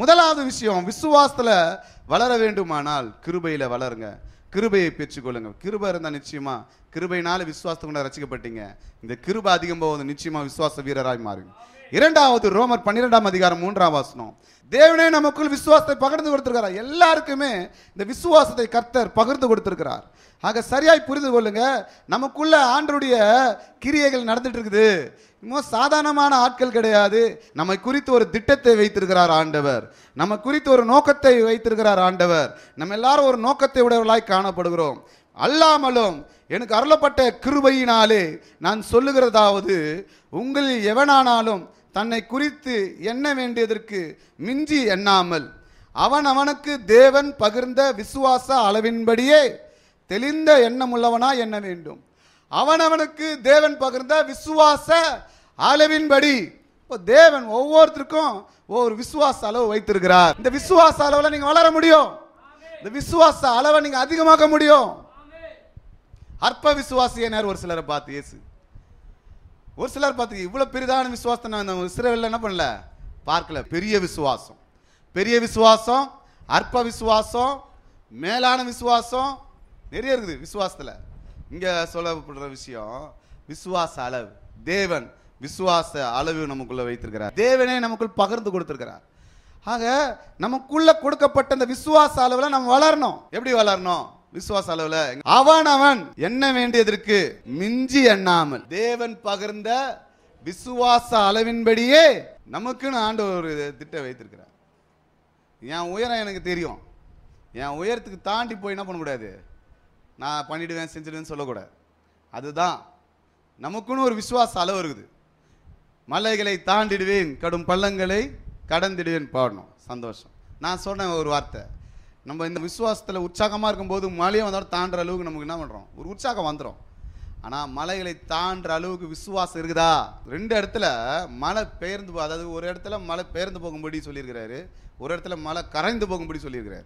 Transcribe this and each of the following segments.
முதலாவது விஷயம் விசுவாசத்துல வளர வேண்டுமானால் கிருபையில வளருங்க கிருபையை பெற்றுக்கொள்ளுங்க கிருபை இருந்தா நிச்சயமா கிருபையினால விசுவாசத்தை கொண்டு ரசிக்கப்பட்டீங்க இந்த கிருபை அதிகம் போவது நிச்சயமா விசுவாச வீரராய் மாறுங்க இரண்டாவது ரோமர் பன்னிரெண்டாம் அதிகாரம் மூன்றாம் வாசனம் தேவனே நமக்குள் விசுவாசத்தை பகிர்ந்து கொடுத்திருக்கிறார் எல்லாருக்குமே இந்த விசுவாசத்தை கர்த்தர் பகிர்ந்து கொடுத்திருக்கிறார் ஆக சரியாய் புரிந்து கொள்ளுங்க நமக்குள்ள ஆண்டருடைய கிரியைகள் நடந்துட்டு இருக்குது இன்னும் சாதாரணமான ஆட்கள் கிடையாது நம்மை குறித்து ஒரு திட்டத்தை வைத்திருக்கிறார் ஆண்டவர் நம்ம குறித்து ஒரு நோக்கத்தை வைத்திருக்கிறார் ஆண்டவர் நம்ம எல்லாரும் ஒரு நோக்கத்தை உடையவர்களாய் காணப்படுகிறோம் அல்லாமலும் எனக்கு அருளப்பட்ட கிருபையினாலே நான் சொல்லுகிறதாவது உங்களில் எவனானாலும் தன்னை குறித்து எண்ண வேண்டியதற்கு மிஞ்சி எண்ணாமல் அவன் அவனுக்கு தேவன் பகிர்ந்த விசுவாச அளவின்படியே தெளிந்த எண்ணமுள்ளவனா எண்ண வேண்டும் அவனவனுக்கு தேவன் பகிர்ந்த விசுவாச அளவின்படி இப்போ தேவன் ஒவ்வொருத்தருக்கும் ஒவ்வொரு விசுவாச அளவு வைத்திருக்கிறார் இந்த விசுவாச அளவுல நீங்க வளர முடியும் இந்த விசுவாச அளவை நீங்க அதிகமாக்க முடியும் அற்ப விசுவாசியினர் ஒரு சிலரை பார்த்து இயேசு ஒரு சிலர் பார்த்து இவ்வளவு பெரிதான விசுவாசத்தை நான் இந்த இஸ்ரவேல்ல என்ன பண்ணல பார்க்கல பெரிய விசுவாசம் பெரிய விசுவாசம் அற்ப விசுவாசம் மேலான விசுவாசம் நிறைய இருக்குது விசுவாசத்துல இங்க சொல்லப்படுற விஷயம் விசுவாச அளவு தேவன் விசுவாச அளவு நமக்குள்ள வைத்திருக்கிறார் தேவனே நமக்குள் பகிர்ந்து கொடுத்திருக்கிறார் ஆக நமக்குள்ள கொடுக்கப்பட்ட இந்த விசுவாச அளவுல நம்ம வளரணும் எப்படி வளரணும் விசுவாச அளவுல அவன் அவன் எண்ண வேண்டியதற்கு மிஞ்சி எண்ணாமல் தேவன் பகிர்ந்த விசுவாச அளவின்படியே நமக்குன்னு ஆண்டு ஒரு திட்டம் வைத்திருக்கிறார் என் உயரம் எனக்கு தெரியும் என் உயரத்துக்கு தாண்டி போய் என்ன பண்ண முடியாது நான் பண்ணிடுவேன் செஞ்சிடுவேன்னு சொல்லக்கூடாது அதுதான் நமக்குன்னு ஒரு விசுவாச அளவு இருக்குது மலைகளை தாண்டிடுவேன் கடும் பள்ளங்களை கடந்திடுவேன் பாடணும் சந்தோஷம் நான் சொன்னேன் ஒரு வார்த்தை நம்ம இந்த விசுவாசத்தில் உற்சாகமாக இருக்கும்போது மலையை வந்தாலும் தாண்டுற அளவுக்கு நமக்கு என்ன பண்ணுறோம் ஒரு உற்சாகம் வந்துடும் ஆனால் மலைகளை தாண்டுற அளவுக்கு விசுவாசம் இருக்குதா ரெண்டு இடத்துல மழை பெயர்ந்து போ- அதாவது ஒரு இடத்துல மழை பெயர்ந்து போகும்படி சொல்லியிருக்கிறாரு ஒரு இடத்துல மழை கரைந்து போகும்படி சொல்லியிருக்கிறாரு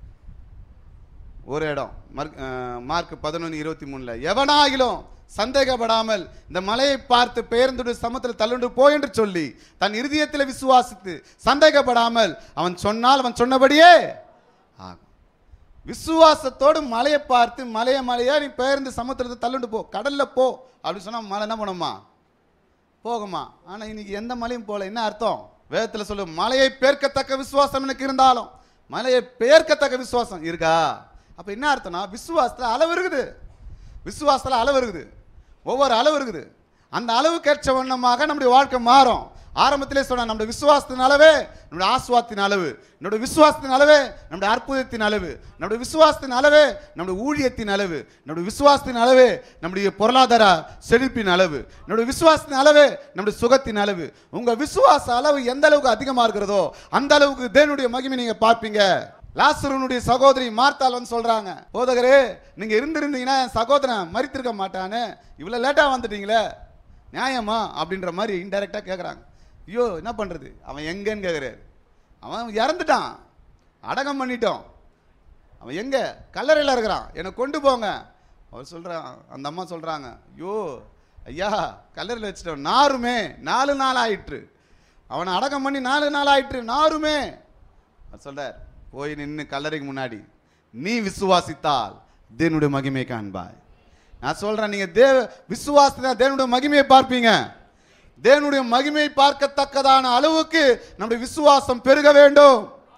ஒரு இடம் மார்க் அஹ், மார்க் பதினொன்று இருபத்தி மூணில் எவனாகிலும் சந்தேகப்படாமல் இந்த மலையை பார்த்து பெயர்ந்துடு சமுத்திர தள்ளுண்டு போ என்று சொல்லி தன் இருதயத்தில் விசுவாசித்து சந்தேகப்படாமல் அவன் சொன்னால் அவன் சொன்னபடியே ஆகும் விசுவாசத்தோடு மலையை பார்த்து மலைய மலையா நீ பெயர்ந்து சமுத்திரத்தை தள்ளுண்டு போ கடல்ல போ அப்படின்னு சொன்னா மலை என்ன பண்ணுமா போகுமா ஆனா இன்னைக்கு எந்த மலையும் போல என்ன அர்த்தம் வேதத்துல சொல்லு மலையை பேர்க்கத்தக்க விசுவாசம் எனக்கு இருந்தாலும் மலையை பேர்க்கத்தக்க விசுவாசம் இருக்கா அப்ப என்ன அர்த்தம்னா விசுவாசத்துல அளவு இருக்குது விசுவாசத்துல அளவு இருக்குது ஒவ்வொரு அளவு இருக்குது அந்த அளவுக்கேற்ற வண்ணமாக நம்முடைய வாழ்க்கை மாறும் ஆரம்பத்திலே சொன்ன நம்முடைய விசுவாசத்தின் அளவே நம்முடைய ஆசுவாத்தின் அளவு நம்முடைய விசுவாசத்தின் அளவே நம்முடைய அற்புதத்தின் அளவு நம்முடைய விசுவாசத்தின் அளவே நம்முடைய ஊழியத்தின் அளவு நம்முடைய விசுவாசத்தின் அளவே நம்முடைய பொருளாதார செழிப்பின் அளவு நம்முடைய விசுவாசத்தின் அளவே நம்முடைய சுகத்தின் அளவு உங்க விசுவாச அளவு எந்த அளவுக்கு அதிகமா இருக்கிறதோ அந்த அளவுக்கு தேவனுடைய மகிமை நீங்க பார்ப்பீங்க லாசருனுடைய சகோதரி மார்த்தாள் வந்து சொல்றாங்க போதகரே நீங்க இருந்திருந்தீங்கன்னா என் சகோதரன் மறித்திருக்க மாட்டானே இவ்வளவு லேட்டா வந்துட்டீங்களே நியாயமா அப்படின்ற மாதிரி இன்டைரக்டா கேக்குறாங்க ஐயோ என்ன பண்றது அவன் எங்கன்னு கேக்குறாரு அவன் இறந்துட்டான் அடக்கம் பண்ணிட்டோம் அவன் எங்க கல்லறையில் இருக்கிறான் என்னை கொண்டு போங்க அவர் சொல்றான் அந்த அம்மா சொல்றாங்க ஐயோ ஐயா கல்லறையில் வச்சுட்டோம் நாருமே நாலு நாள் ஆயிற்று அவனை அடக்கம் பண்ணி நாலு நாள் ஆயிற்று நாருமே அவர் சொல்றார் போய் நின்று கல்லறைக்கு முன்னாடி நீ விசுவாசித்தால் தேவனுடைய மகிமையை காண்பாய் நான் சொல்றேன் நீங்க தேவ விசுவாசத்தை தேவனுடைய மகிமையை பார்ப்பீங்க தேவனுடைய மகிமையை பார்க்கத்தக்கதான அளவுக்கு நம்முடைய விசுவாசம் பெருக வேண்டும்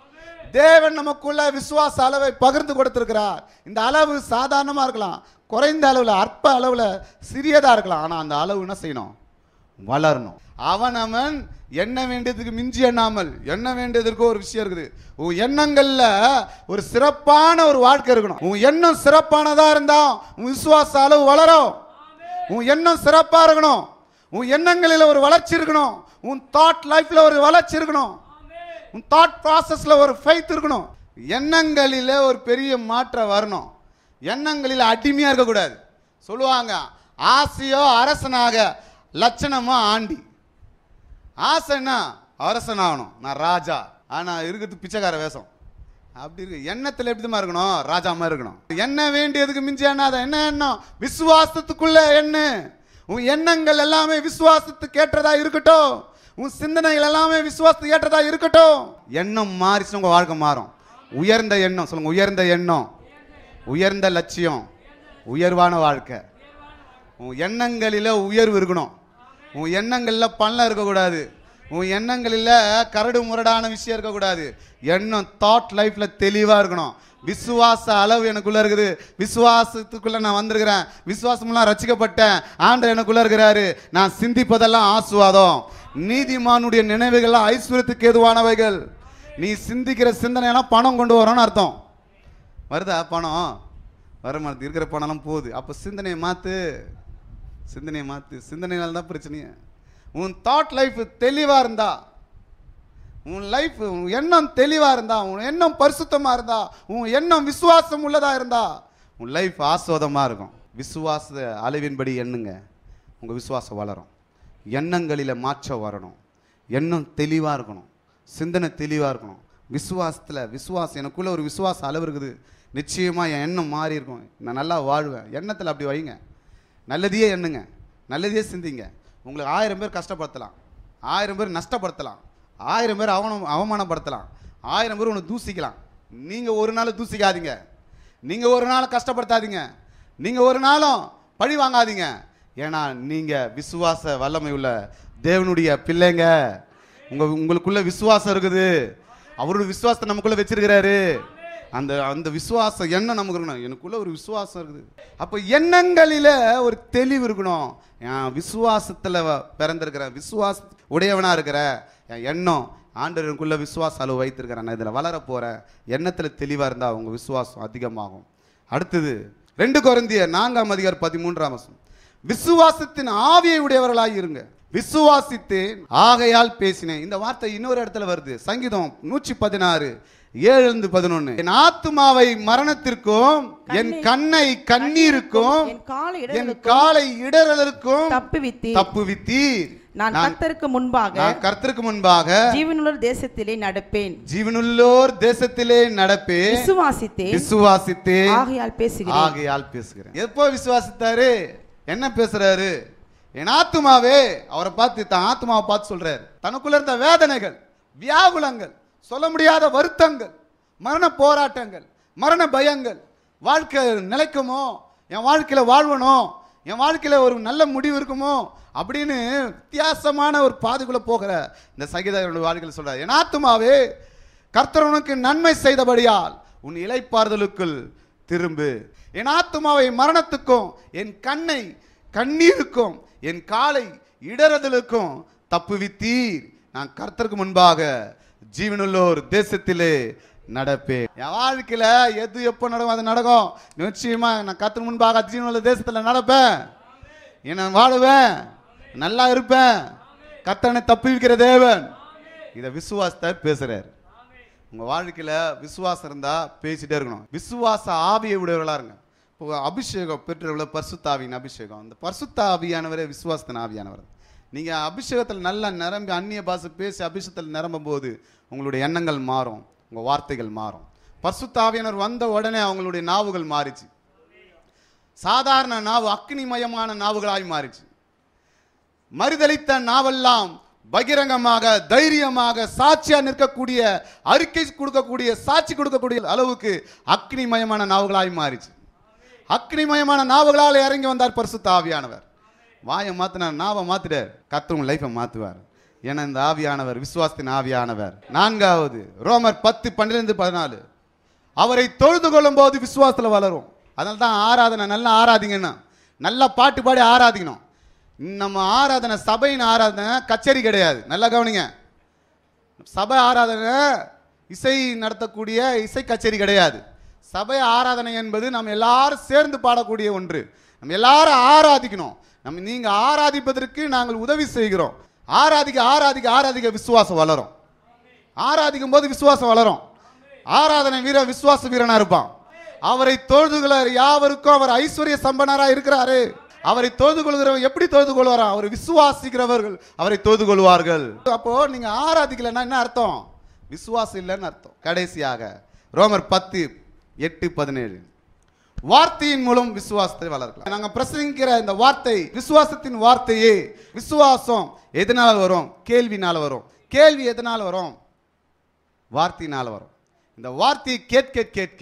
தேவன் நமக்குள்ள விசுவாச அளவை பகிர்ந்து கொடுத்திருக்கிறார் இந்த அளவு சாதாரணமா இருக்கலாம் குறைந்த அளவுல அற்ப அளவுல சிறியதா இருக்கலாம் ஆனா அந்த அளவு என்ன செய்யணும் வளரணும் அவன் அவன் எண்ண வேண்டியதுக்கு மிஞ்சி எண்ணாமல் எண்ண வேண்டியதற்கு ஒரு விஷயம் இருக்குது உன் எண்ணங்கள்ல ஒரு சிறப்பான ஒரு வாழ்க்கை இருக்கணும் உன் எண்ணம் சிறப்பானதா இருந்தா உன் விசுவாச அளவு வளரும் உன் எண்ணம் சிறப்பா இருக்கணும் உன் எண்ணங்களில் ஒரு வளர்ச்சி இருக்கணும் உன் தாட் லைஃப்ல ஒரு வளர்ச்சி இருக்கணும் உன் தாட் ப்ராசஸ்ல ஒரு ஃபைத் இருக்கணும் எண்ணங்களில ஒரு பெரிய மாற்றம் வரணும் எண்ணங்களில் அடிமையா இருக்கக்கூடாது சொல்லுவாங்க ஆசையோ அரசனாக லட்சணமோ ஆண்டி ஆசைன்னா அரசன் ஆகணும் நான் ராஜா ஆனா இருக்கிறது பிச்சைக்கார வேஷம் அப்படி இருக்கு எண்ணத்துல எப்படிமா இருக்கணும் ராஜா மாதிரி இருக்கணும் என்ன வேண்டியதுக்கு மிஞ்சி எண்ணாத என்ன எண்ணம் விசுவாசத்துக்குள்ள எண்ணு உன் எண்ணங்கள் எல்லாமே விசுவாசத்துக்கு ஏற்றதா இருக்கட்டும் உன் சிந்தனைகள் எல்லாமே விசுவாசத்தை ஏற்றதா இருக்கட்டும் எண்ணம் மாறிச்சு உங்க வாழ்க்கை மாறும் உயர்ந்த எண்ணம் சொல்லுங்க உயர்ந்த எண்ணம் உயர்ந்த லட்சியம் உயர்வான வாழ்க்கை உன் எண்ணங்களில் உயர்வு இருக்கணும் உன் எண்ணங்களில் பள்ளம் இருக்கக்கூடாது உன் எண்ணங்களில் கரடு முரடான விஷயம் இருக்கக்கூடாது எண்ணம் தாட் லைஃப்ல தெளிவாக இருக்கணும் விசுவாச அளவு எனக்குள்ள இருக்குது விசுவாசத்துக்குள்ள நான் வந்திருக்கிறேன் விசுவாசமெல்லாம் ரசிக்கப்பட்டேன் ஆண்டவர் எனக்குள்ள இருக்கிறாரு நான் சிந்திப்பதெல்லாம் ஆசுவாதம் நீதிமானுடைய நினைவுகள்லாம் ஐஸ்வர்யத்துக்கு ஏதுவானவைகள் நீ சிந்திக்கிற சிந்தனையெல்லாம் பணம் கொண்டு வரணும்னு அர்த்தம் வருதா பணம் வர மாட்டேது இருக்கிற பணம்லாம் போகுது அப்போ சிந்தனையை மாற்று சிந்தனையை மாற்று சிந்தனையால தான் பிரச்சனையே உன் தாட் லைஃப் தெளிவாக இருந்தா உன் லைஃப் உன் எண்ணம் தெளிவாக இருந்தா உன் எண்ணம் பரிசுத்தமாக இருந்தா உன் எண்ணம் விசுவாசம் உள்ளதா இருந்தா உன் லைஃப் ஆஸ்வாதமாக இருக்கும் விசுவாச அளவின்படி எண்ணுங்க உங்கள் விசுவாசம் வளரும் எண்ணங்களில் மாற்றம் வரணும் எண்ணம் தெளிவாக இருக்கணும் சிந்தனை தெளிவாக இருக்கணும் விசுவாசத்தில் விசுவாசம் எனக்குள்ள ஒரு விசுவாச அளவு இருக்குது நிச்சயமாக என் எண்ணம் மாறி இருக்கும் நான் நல்லா வாழ்வேன் எண்ணத்தில் அப்படி வைங்க நல்லதையே எண்ணுங்க நல்லதையே சிந்திங்க உங்களுக்கு ஆயிரம் பேர் கஷ்டப்படுத்தலாம் ஆயிரம் பேர் நஷ்டப்படுத்தலாம் ஆயிரம் பேர் அவனம் அவமானப்படுத்தலாம் ஆயிரம் பேர் உன்னை தூசிக்கலாம் நீங்கள் ஒரு நாள் தூசிக்காதீங்க நீங்கள் ஒரு நாள் கஷ்டப்படுத்தாதீங்க நீங்கள் ஒரு நாளும் பழி வாங்காதீங்க ஏன்னா நீங்கள் விசுவாச வல்லமை உள்ள தேவனுடைய பிள்ளைங்க உங்க உங்களுக்குள்ள விசுவாசம் இருக்குது அவருடைய விசுவாசத்தை நமக்குள்ள வச்சிருக்கிறாரு அந்த அந்த விசுவாசம் எண்ணம் நமக்கு இருக்கணும் எனக்குள்ள ஒரு விசுவாசம் இருக்குது அப்போ எண்ணங்களில ஒரு தெளிவு இருக்கணும் என் விசுவாசத்துல வ- பிறந்திருக்கிறேன் விசுவாச உடையவனா இருக்கிற என் எண்ணம் ஆண்டவருக்குள்ள விசுவாச அளவு வைத்திருக்கிறேன் நான் இதில் வளர போறேன் எண்ணத்துல தெளிவா இருந்தா உங்க விசுவாசம் அதிகமாகும் அடுத்தது ரெண்டு குறைந்திய நான்காம் அதிகார் பதிமூன்றாம் வசனம் விசுவாசத்தின் ஆவியை உடையவர்களாய் இருங்க விசுவாசித்தேன் ஆகையால் பேசினேன் இந்த வார்த்தை இன்னொரு இடத்துல வருது சங்கீதம் நூற்றி பதினாறு ஏழு பதினொன்னு என் ஆத்துமாவை மரணத்திற்கும் என் கண்ணை கண்ணீருக்கும் என் காலை என் இடர்களுக்கும் காலை இடறலுக்கும் தப்புவித்தி தப்புவித்தீர் நான் கர்த்தருக்கு முன்பாக நான் கர்த்தருக்கு முன்பாக ஜீவனுள்ள தேசத்திலே நடப்பேன் ஜீவனுள்ளோர் தேசத்திலே நடப்பே விசுவாசித்தேன் விசுவாசித்தேன் ஆகையால் பேசுகிறேன் ஆகையால் பேசுகிறேன் எப்போ விசுவாசித்தாரு என்ன பேசுறாரு என் ஆத்துமாவே அவரை பார்த்து தன் ஆத்துமாவை பார்த்து சொல்றாரு தனக்குள்ள இருந்த வேதனைகள் வியாகுலங்கள் சொல்ல முடியாத வருத்தங்கள் மரண போராட்டங்கள் மரண பயங்கள் வாழ்க்கை நிலைக்குமோ என் வாழ்க்கையில வாழ்வணும் என் வாழ்க்கையில ஒரு நல்ல முடிவு இருக்குமோ அப்படின்னு வித்தியாசமான ஒரு பாதைக்குள்ள போகிற இந்த சங்கீதங்களுடைய வாழ்க்கையில் சொல்றாரு என் ஆத்துமாவே கர்த்தர் உனக்கு நன்மை செய்தபடியால் உன் இலைப்பாறுதலுக்குள் திரும்பு என் ஆத்துமாவை மரணத்துக்கும் என் கண்ணை கண்ணீருக்கும் என் காலை இடறுதலுக்கும் தப்புவித்தீர் நான் கர்த்தருக்கு முன்பாக ஜீவனுள்ளோர் தேசத்திலே நடப்பேன் என் வாழ்க்கையில எது எப்போ நடக்கும் அது நடக்கும் நிச்சயமா நான் கர்த்தர் முன்பாக ஜீவனுள்ள தேசத்துல நடப்பேன் நான் வாழுவேன் நல்லா இருப்பேன் கர்த்தனை தப்புவிக்கிற தேவன் இதை விசுவாசத்தை பேசுறாரு உங்க வாழ்க்கையில விசுவாசம் இருந்தா பேசிட்டே இருக்கணும் விசுவாச ஆவியை உடையவர்களா இருங்க இப்போ அபிஷேகம் பெற்றவர்கள பரிசுத்தாவின் அபிஷேகம் அந்த பரிசுத்த ஆவியானவரே விசுவாசத்தின் ஆவியானவர் நீங்க அபிஷேகத்தில் நல்லா நிரம்பி அந்நிய பாஷை பேசி அபிஷேகத்தில் நிரம்பும் போது உங்களுடைய எண்ணங்கள் மாறும் உங்க வார்த்தைகள் மாறும் பரிசுத்த ஆவியானவர் வந்த உடனே அவங்களுடைய நாவுகள் மாறிச்சு சாதாரண நாவு அக்னிமயமான நாவுகளாய் மாறிச்சு மறுதளித்த நாவெல்லாம் பகிரங்கமாக தைரியமாக சாட்சியா நிற்கக்கூடிய அறிக்கை கொடுக்கக்கூடிய சாட்சி கொடுக்கக்கூடிய அளவுக்கு அக்னிமயமான நாவுகளாய் மாறிச்சு அக்னிமயமான நாவுகளால் இறங்கி வந்தார் பரிசுத்த ஆவியானவர் வாயை மாத்தினார் நாவை மாத்திட்டார் கத்தவங்க லைஃபை மாத்துவார் ஏன்னா இந்த ஆவியானவர் விசுவாசத்தின் ஆவியானவர் நான்காவது ரோமர் பத்து பன்னிரெண்டு பதினாலு அவரை தொழுது கொள்ளும் போது விசுவாசத்தில் வளரும் அதனால தான் ஆராதனை நல்லா ஆராதிங்கன்னா நல்லா பாட்டு பாடி ஆராதிக்கணும் நம்ம ஆராதனை சபையின் ஆராதனை கச்சேரி கிடையாது நல்லா கவனிங்க சபை ஆராதனை இசை நடத்தக்கூடிய இசை கச்சேரி கிடையாது சபை ஆராதனை என்பது நம்ம எல்லாரும் சேர்ந்து பாடக்கூடிய ஒன்று நம்ம எல்லாரும் ஆராதிக்கணும் நம்ம நீங்க ஆராதிப்பதற்கு நாங்கள் உதவி செய்கிறோம் ஆராதிக்க ஆராதிக்க ஆராதிக்க விசுவாசம் வளரும் ஆராதிக்கும் போது விசுவாசம் வளரும் ஆராதனை வீர விசுவாச வீரனா இருப்பான் அவரை தொழுதுகிறார் யாவருக்கும் அவர் ஐஸ்வர்ய சம்பனரா இருக்கிறாரு அவரை தொழுது கொள்கிறவர் எப்படி தொழுது கொள்வாரா அவர் விசுவாசிக்கிறவர்கள் அவரை தொழுது கொள்வார்கள் அப்போ நீங்க ஆராதிக்கலைன்னா என்ன அர்த்தம் விசுவாசம் இல்லைன்னு அர்த்தம் கடைசியாக ரோமர் பத்து எட்டு பதினேழு வார்த்தையின் மூலம் விசுவாசத்தை வளர்க்கலாம் நாங்க பிரசங்கிக்கிற இந்த வார்த்தை விசுவாசத்தின் வார்த்தையே விசுவாசம் எதனால வரும் கேள்வினால வரும் கேள்வி எதனால வரும் வார்த்தையினால வரும் இந்த வார்த்தையை கேட்க கேட்க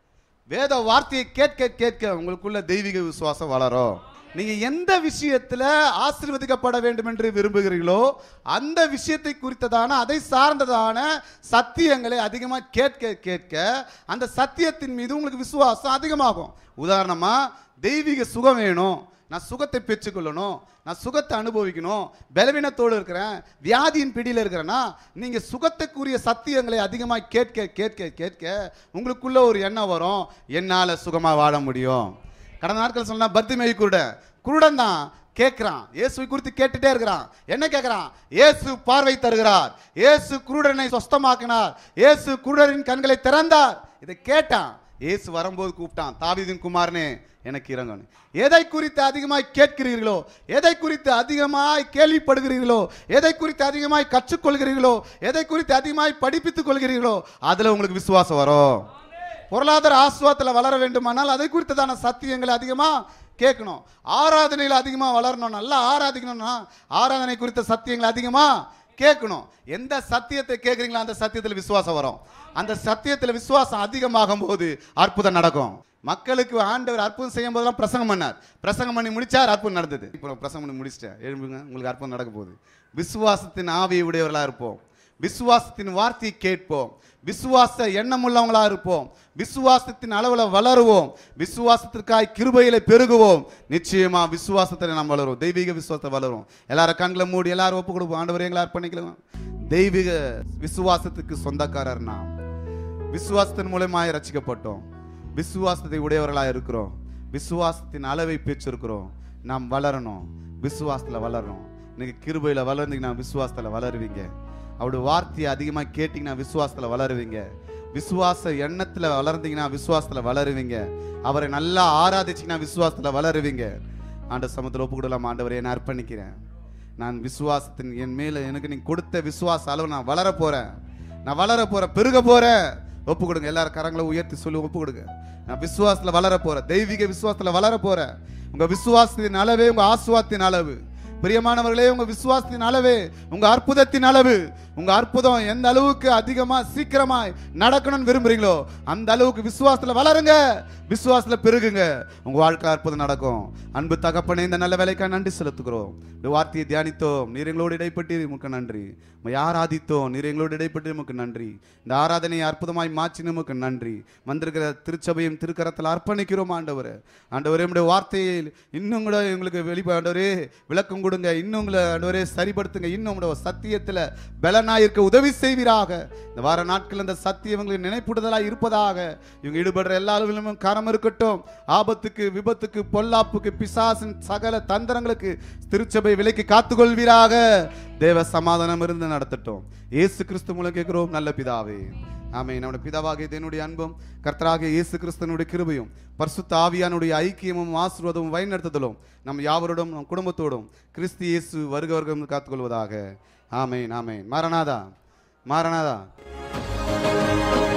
வேத வார்த்தையை கேட்க கேட்க உங்களுக்குள்ள தெய்வீக விசுவாசம் வளரும் நீங்க எந்த விஷயத்துல ஆசீர்வதிக்கப்பட வேண்டும் என்று விரும்புகிறீர்களோ அந்த விஷயத்தை குறித்ததான அதை சார்ந்ததான சத்தியங்களை அதிகமா கேட்க கேட்க அந்த சத்தியத்தின் மீது உங்களுக்கு விசுவாசம் அதிகமாகும் உதாரணமா தெய்வீக சுகம் வேணும் நான் சுகத்தை பெற்றுக்கொள்ளணும் நான் சுகத்தை அனுபவிக்கணும் பலவீனத்தோடு இருக்கிறேன் வியாதியின் பிடியில் இருக்கிறேன்னா நீங்க சுகத்துக்குரிய சத்தியங்களை அதிகமாக கேட்க கேட்க கேட்க உங்களுக்குள்ள ஒரு எண்ணம் வரும் என்னால சுகமா வாழ முடியும் கடந்த நாட்கள் சொன்னா பர்த்திமை குருடன் குருடன் தான் கேட்கிறான் இயேசுவை குறித்து கேட்டுட்டே இருக்கிறான் என்ன கேட்கிறான் இயேசு பார்வை தருகிறார் இயேசு குருடனை சொஸ்தமாக்கினார் இயேசு குருடரின் கண்களை திறந்தார் இதை கேட்டான் இயேசு வரும்போது கூப்பிட்டான் தாவீதின் குமாரனே எனக்கு இறங்கணும் எதை குறித்து அதிகமாய் கேட்கிறீர்களோ எதை குறித்து அதிகமாய் கேள்விப்படுகிறீர்களோ எதை குறித்து அதிகமாய் கற்றுக்கொள்கிறீர்களோ எதை குறித்து அதிகமாய் படிப்பித்துக் கொள்கிறீர்களோ அதுல உங்களுக்கு விசுவாசம் வரும் பொருளாதார ஆசுவாத்தில் வளர வேண்டுமானால் அதை குறித்ததான சத்தியங்களை அதிகமா கேட்கணும் ஆராதனையில் அதிகமா வளரணும் நல்லா ஆராதிக்கணும்னா ஆராதனை குறித்த சத்தியங்களை அதிகமா கேட்கணும் எந்த சத்தியத்தை கேட்குறீங்களோ அந்த சத்தியத்தில் விசுவாசம் வரும் அந்த சத்தியத்தில் விசுவாசம் அதிகமாகும் போது அற்புதம் நடக்கும் மக்களுக்கு ஆண்டவர் அற்புதம் செய்யும் போதெல்லாம் பிரசங்கம் பண்ணார் பிரசங்கம் பண்ணி முடிச்சார் அற்புதம் நடந்தது இப்போ பிரசங்கம் பண்ணி முடிச்சிட்டேன் எழுப்புங்க உங்களுக்கு அற்புதம் நடக்க போகுது விசுவாசத்தின் ஆவியை உடையவர்களா இருப்போம் விசுவாசத்தின் வார்த்தையை கேட்போம் விசுவாச எண்ணமுள்ளவங்களா இருப்போம் விசுவாசத்தின் அளவுல வளருவோம் விசுவாசத்திற்காய் கிருபையில பெருகுவோம் நிச்சயமா விசுவாசத்தில் நாம் வளருவோம் தெய்வீக விசுவாசத்தை வளரும் எல்லாரும் கண்களை மூடி எல்லாரும் ஒப்பு கொடுப்போம் ஆண்டவரே எங்களை அர்ப்பணிக்கலாம் தெய்வீக விசுவாசத்துக்கு சொந்தக்காரர் நாம் விசுவாசத்தின் மூலமாய் ரசிக்கப்பட்டோம் விசுவாசத்தை உடையவர்களாக இருக்கிறோம் விசுவாசத்தின் அளவை பெற்றிருக்கிறோம் நாம் வளரணும் விசுவாசத்தில் வளரணும் இன்னைக்கு கிருபையில் வளர்ந்தீங்கன்னா விசுவாசத்தில் வளருவீங்க அவருடைய வார்த்தையை அதிகமாக கேட்டிங்கன்னா விசுவாசத்தில் வளருவீங்க விசுவாச எண்ணத்தில் வளர்ந்தீங்கன்னா விசுவாசத்தில் வளருவீங்க அவரை நல்லா ஆராதிச்சிங்கன்னா விசுவாசத்தில் வளருவீங்க ஆண்ட சமத்தில் ஒப்பு கொடுக்கலாம் ஆண்டவரை நான் அர்ப்பணிக்கிறேன் நான் விசுவாசத்தின் என் மேல எனக்கு நீ கொடுத்த விசுவாச அளவு நான் வளர போறேன் நான் வளர போறேன் பெருக போறேன் ஒப்பு கொடுங்க எல்லாரும் கரங்களை உயர்த்தி சொல்லி ஒப்பு கொடுங்க நான் விசுவாசத்துல வளர போறேன் தெய்வீக விசுவாசத்துல வளர போறேன் உங்க விசுவாசத்தின் அளவே உங்க ஆசுவாத்தின் அளவு பிரியமானவர்களே உங்க விசுவாசத்தின் அளவே உங்க அற்புதத்தின் அளவு உங்க அற்புதம் எந்த அளவுக்கு அதிகமா சீக்கிரமாய் நடக்கணும்னு விரும்புறீங்களோ அந்த அளவுக்கு விசுவாசத்துல வளருங்க விசுவாசத்துல பெருகுங்க உங்க வாழ்க்கை அற்புதம் நடக்கும் அன்பு தகப்பனே இந்த நல்ல வேலைக்காக நன்றி செலுத்துகிறோம் இந்த வார்த்தையை தியானித்தோம் நீர் எங்களோடு இடைப்பட்டு உமக்கு நன்றி உம்மை ஆராதித்தோம் நீர் எங்களோடு இடைப்பட்டு உமக்கு நன்றி இந்த ஆராதனையை அற்புதமாய் மாற்றி நமக்கு நன்றி வந்திருக்கிற திருச்சபையும் திருக்கரத்தில் அர்ப்பணிக்கிறோம் ஆண்டவரே ஆண்டவரே உம்முடைய வார்த்தையில் இன்னும் கூட எங்களுக்கு வெளிப்ப ஆண்டவரே விளக்கம் கொடுங்க இன்னும் உங்களை ஆண்டவரே சரிப்படுத்துங்க இன்னும் உங்களுடைய சத்தியத்தில் பலனாயிருக்க உதவி செய்வீராக இந்த வார நாட்கள் இந்த சத்தியம் எங்களுக்கு நினைப்புடுதலாக இருப்பதாக இவங்க ஈடுபடுற எல்லா அளவிலும் கரம் இருக்கட்டும் ஆபத்துக்கு விபத்துக்கு பொல்லாப்புக்கு பிசாசின் சகல தந்திரங்களுக்கு திருச்சபை விலைக்கு காத்துக்கொள்வீராக தேவ சமாதானம் இருந்து நடத்தட்டும் இயேசு கிறிஸ்து மூலம் கேட்கிறோம் நல்ல பிதாவே ஆமே நம்முடைய பிதாவாகிய தேவனுடைய அன்பும் கர்த்தராகிய இயேசு கிறிஸ்தனுடைய கிருபையும் பரிசுத்த ஆவியானுடைய ஐக்கியமும் ஆசீர்வாதமும் வழிநடத்துதலும் நம் யாவரோடும் நம் குடும்பத்தோடும் கிறிஸ்து இயேசு வருக வருகம் காத்துக்கொள்வதாக ஆமேன் ஆமேன் மாரநாதா மாரநாதா